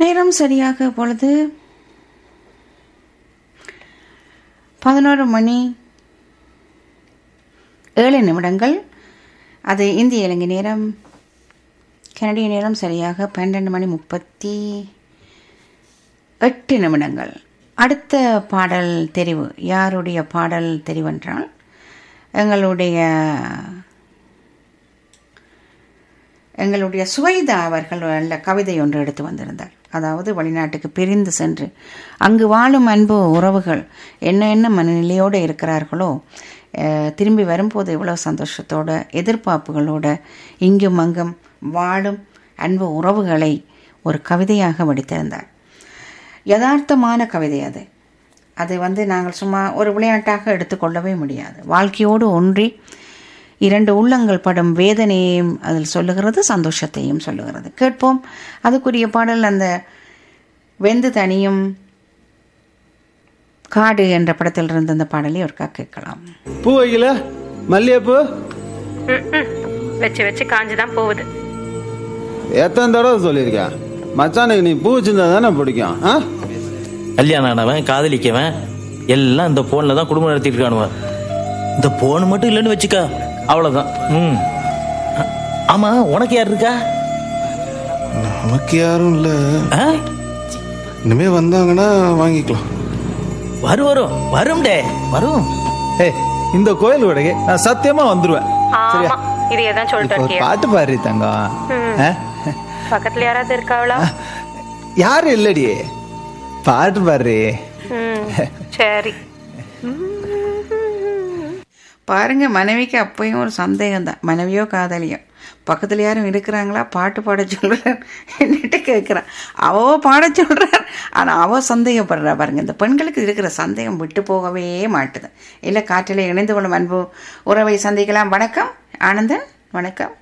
நேரம் சரியாக பொழுது பதினோரு மணி ஏழு நிமிடங்கள் அது இந்திய இலங்கை நேரம் கனடிய நேரம் சரியாக பன்னெண்டு மணி முப்பத்தி எட்டு நிமிடங்கள் அடுத்த பாடல் தெரிவு யாருடைய பாடல் தெரிவென்றால் எங்களுடைய எங்களுடைய சுவைதா அவர்கள் நல்ல கவிதை ஒன்று எடுத்து வந்திருந்தார் அதாவது வெளிநாட்டுக்கு பிரிந்து சென்று அங்கு வாழும் அன்பு உறவுகள் என்ன என்ன மனநிலையோடு இருக்கிறார்களோ அஹ், திரும்பி வரும்போது எவ்வளோ சந்தோஷத்தோட எதிர்பார்ப்புகளோட இங்கும் அங்கும் வாழும் அன்பு உறவுகளை ஒரு கவிதையாக வடித்திருந்தார் யதார்த்தமான கவிதை அது அது வந்து நாங்கள் சும்மா ஒரு விளையாட்டாக எடுத்துக்கொள்ளவே முடியாது வாழ்க்கையோடு ஒன்றி இரண்டு உள்ளங்கள் படும் வேதனையையும் அதில் சொல்லுகிறது சந்தோஷத்தையும் சொல்லுகிறது கேட்போம் அதுக்குரிய பாடல் அந்த வெந்து தனியும் காடு என்ற படத்தில் இருந்த அந்த பாடலை ஒருக்கா கேட்கலாம் பூ வைக்கல மல்லிகைப்பூ ம்ம். வச்சு வச்சு காஞ்சுதான் போகுது எத்தனை தடவை சொல்லியிருக்கேன் மச்சானுக்கு நீ பூ வச்சிருந்தா தானே பிடிக்கும் ஆ கல்யாணம் ஆனவன் காதலிக்கவன் எல்லாம் இந்த போன்ல தான் குடும்பம் நடத்திட்டு இருக்கானுவன் இந்த போன் மட்டும் இல்லைன்னு வச்சுக்க அவ்வளவுதான் ம் ஆ- ஆமா உனக்கு யார் இருக்கா நமக்கு யாரும் இல்ல ஆ? இனிமே வந்தாங்கன்னா வாங்கிக்கலாம் வரும் வரும் வரும் டே வரும் ஏய் இந்த கோயில் உடைக்கு நான் சத்தியமா வந்துருவேன் ஆமா இதையே தான் சொல்லிட்டு இப்போ ஒரு இருக்கியா பாட்டு பாரு தங்கம் ம். ஆ? பக்கத்துல யாராவது இருக்காவளா யாரும் இல்லடி பாட்டு பாரு ம் சரி பாருங்க மனைவிக்கு அப்பயும் ஒரு சந்தேகம் தான் மனைவியோ காதலியோ பக்கத்தில் யாரும் இருக்கிறாங்களா பாட்டு பாட சொல்கிறார் என்னட்டு கேட்குறான் அவ பாட சொல்கிறார் ஆனால் அவ சந்தேகப்படுறா பாருங்க இந்த பெண்களுக்கு இருக்கிற சந்தேகம் விட்டு போகவே மாட்டுது இல்லை காற்றில் இணைந்து கொள்ளும் அன்பு உறவை சந்திக்கலாம் வணக்கம் ஆனந்தன் வணக்கம்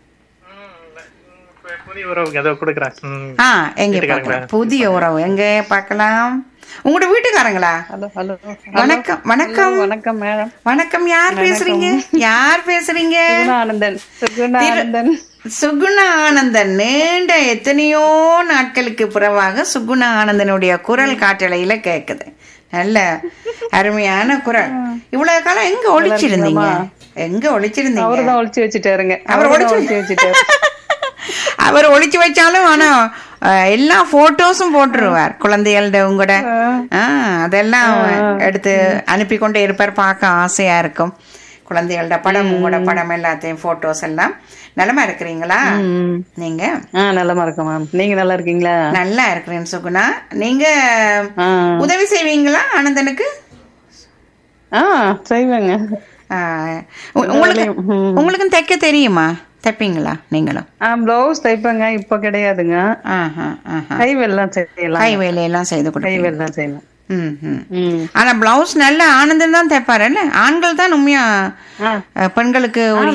புதிய உறவுக்கு ஏதோ கொடுக்குறேன் ம். ஆ எங்க வீட்டுக்காரங்களா? பார்க்கலாம் புதிய உறவு எங்க பார்க்கலாம் உங்களோட வீட்டுக்காரங்களா ஹலோ ஹலோ வணக்கம் வணக்கம் வணக்கம் மேடம் வணக்கம் யார் பேசுறீங்க யார் பேசுறீங்க சுகுணானந்தன் சுகுணானந்தன் சுகுண ஆனந்தன் நீண்ட எத்தனையோ நாட்களுக்கு பிறவாக சுகுண ஆனந்தனுடைய குரல் காற்றலையில கேக்குது நல்ல அருமையான குரல் இவ்வளவு காலம் எங்க ஒழிச்சிருந்தீங்க எங்க ஒழிச்சிருந்தீங்க அவர்தான் ஒளிச்சு வச்சுட்டாருங்க அவர் அவர்தான் ஒளிச்சு ஒளிச்சு வச்சுட்டாரு அவர் ஒளிச்சு வச்சாலும் ஆனா அஹ், எல்லா போட்டோஸும் போட்டுருவார் குழந்தைகளோட உங்களோட ஆ, அதெல்லாம் எடுத்து அனுப்பி கொண்டே இருப்பார் பார்க்க ஆசையா இருக்கும் குழந்தைகளோட படம் உங்களோட படம் எல்லாத்தையும் போட்டோஸ் எல்லாம் நலமா இருக்கிறீங்களா நீங்க ஆ நல்லமா இருக்கேன் மேம் நீங்க நல்லா இருக்கீங்களா நல்லா இருக்கிறேன் சுகுணா நீங்க ஆ. உதவி செய்வீங்களா ஆனந்தனுக்கு ஆ செய்வேங்க ஆ, உ- உங்களுக்கு உங்களுக்கும் தைக்க தெரியுமா தைப்பீங்களா நீங்களும் ஆ பிளவுஸ் தைப்பேங்க இப்ப கிடையாதுங்க ஆஹா ஆஹா கை வேலாம் செய்யலாம் கை வேலையெல்லாம் செய்து கை கொடுப்பீங்க வேலாம் செய்யலாம் ம் ம் ம் ஆனா பிளவுஸ் நல்ல ஆனந்தம் தான் தைப்பாருல்ல ஆண்கள் தான் உண்மையா ஆ. அஹ், பெண்களுக்கு உரிய